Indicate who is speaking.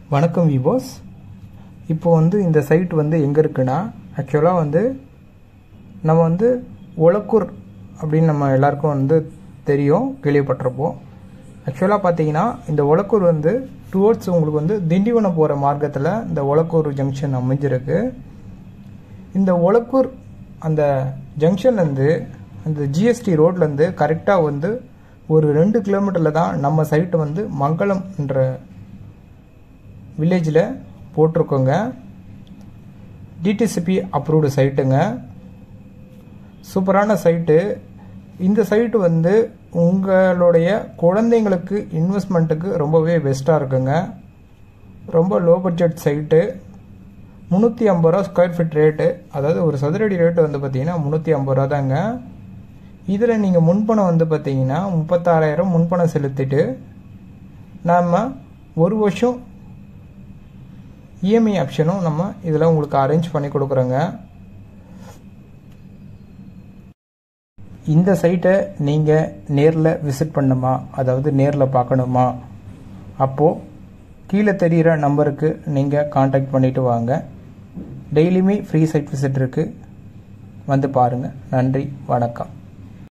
Speaker 1: வணக்கம் விவோஸ் இப்போ வந்து இந்த சைட் வந்து எங்கே இருக்குன்னா ஆக்சுவலாக வந்து நம்ம வந்து ஒலக்கூர் அப்படின்னு நம்ம எல்லாருக்கும் வந்து தெரியும் கேள்விப்பட்டிருப்போம் ஆக்சுவலாக பார்த்தீங்கன்னா இந்த ஒலக்கூர் வந்து டுவோர்ட்ஸ் உங்களுக்கு வந்து திண்டிவனம் போகிற மார்க்கத்தில் இந்த ஒலக்கூர் ஜங்ஷன் அமைஞ்சிருக்கு இந்த ஒலக்கூர் அந்த ஜங்ஷன்லேருந்து அந்த ஜிஎஸ்டி ரோட்லேருந்து கரெக்டாக வந்து ஒரு ரெண்டு கிலோமீட்டரில் தான் நம்ம சைட்டு வந்து மங்களம் என்ற வில்லேஜில் போட்டிருக்கோங்க டிடிசிபி அப்ரூவ்டு சைட்டுங்க சூப்பரான சைட்டு இந்த சைட்டு வந்து உங்களுடைய குழந்தைங்களுக்கு இன்வெஸ்ட்மெண்ட்டுக்கு ரொம்பவே பெஸ்ட்டாக இருக்குங்க ரொம்ப லோ பட்ஜெட் சைட்டு முந்நூற்றி ஐம்பது ரூபா ஸ்கொயர் ஃபீட் ரேட்டு அதாவது ஒரு சதுரடி ரேட்டு வந்து பார்த்தீங்கன்னா முந்நூற்றி ஐம்பது ரூபா தாங்க இதில் நீங்கள் முன்பணம் வந்து பார்த்தீங்கன்னா முப்பத்தாறாயிரம் முன்பணம் செலுத்திட்டு நாம் ஒரு வருஷம் இஎம்ஐ ஆப்ஷனும் நம்ம இதில் உங்களுக்கு அரேஞ்ச் பண்ணி கொடுக்குறோங்க இந்த சைட்டை நீங்கள் நேரில் விசிட் பண்ணுமா அதாவது நேரில் பார்க்கணுமா அப்போது கீழே தெரிகிற நம்பருக்கு நீங்கள் காண்டாக்ட் பண்ணிவிட்டு வாங்க டெய்லியுமே ஃப்ரீ சைட் விசிட் இருக்குது வந்து பாருங்கள் நன்றி வணக்கம்